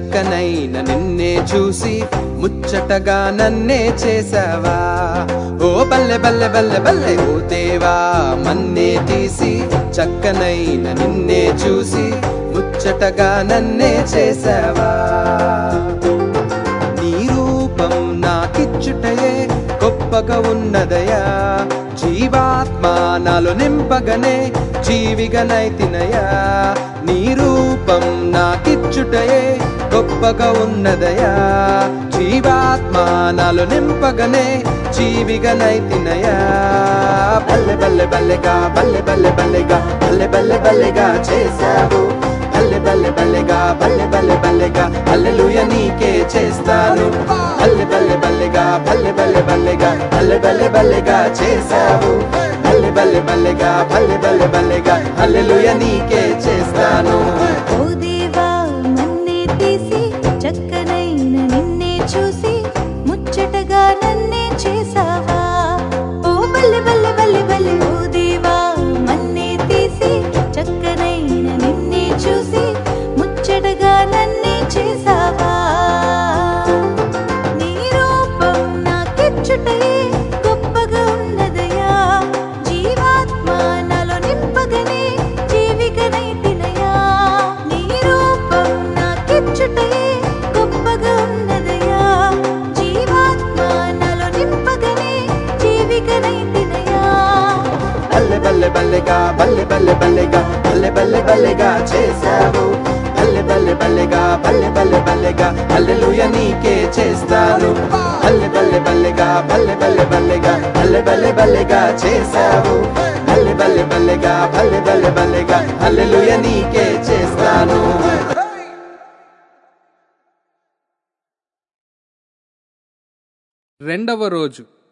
చక్కనైన నిన్నే చూసి ముచ్చటగా నన్నే చేసావా ఓ బల్లె బల్లె బల్లె బల్లె ఓ దేవా మన్నే తీసి చక్కనైన నిన్నే చూసి ముచ్చటగా నన్నే చేసావా నీ రూపం నాకిచ్చుటయే గొప్పగా ఉన్నదయా జీవాత్మ నాలో నింపగనే జీవిగనైతినయా నీ రూపం నాకిచ్చుటయే గొప్పగా ఉన్నదయా జీవాత్మ నాలో నింపగనే జీవిగనైతినయా బల్లె బల్లె బల్లెగా బల్లె బల్లె బల్లెగా బల్లె బల్లె బల్లెగా చేశావు బల్లె బల్లె బల్లెగా బల్లె బల్లె బల్లెగా అల్లెలుయ నీకే చేస్తాను బల్లె బల్లె బల్లెగా బల్లె బల్లె బల్లెగా బల్లె బల్లె బల్లెగా చేశావు బల్లె బల్లె బల్లెగా బల్లె బల్లె బల్లెగా అల్లెలుయ నీకే చేస్తాను ఓ దేవా మన్నే తీసి చక్కనైన నిన్నే చూసి ముచ్చటగా నన్నే చేసావా ఓ బల్లె బల్లె బల్లె బల్లె ఓ దేవా మన్నే తీసి చక్కనైన నిన్నే చూసి ముచ్చటగా నన్నే చేసావా నీ రూపం నాకిచ్చుటయే గొప్పగా ఉన్నదయా జీవాత్మ నాలో నింపగనే జీవికనైతినయా నీ రూపం నాకిచ్చుటయే గొప్పగా ఉన్నదయా జీవాత్మ నాలో నింపగనే జీవికనైతినయా బల్లె బల్లె బల్లెగా బల్లె బల్లె బల్లెగా బల్లె బల్లె బల్లెగా చేశావు బల్లె బల్లె బల్లెగా బల్లె బల్లె బల్లెగా అల్లెలుయ నీకే చేస్తాను బల్లె బల్లె బల్లెగా బల్లె బల్లె బల్లెగా బల్లె బల్లె బల్లెగా చేశావు బల్లె బల్లె బల్లెగా బల్లె బల్లె బల్లెగా అల్లెలుయ నీకే చేస్తాను రెండవ రోజు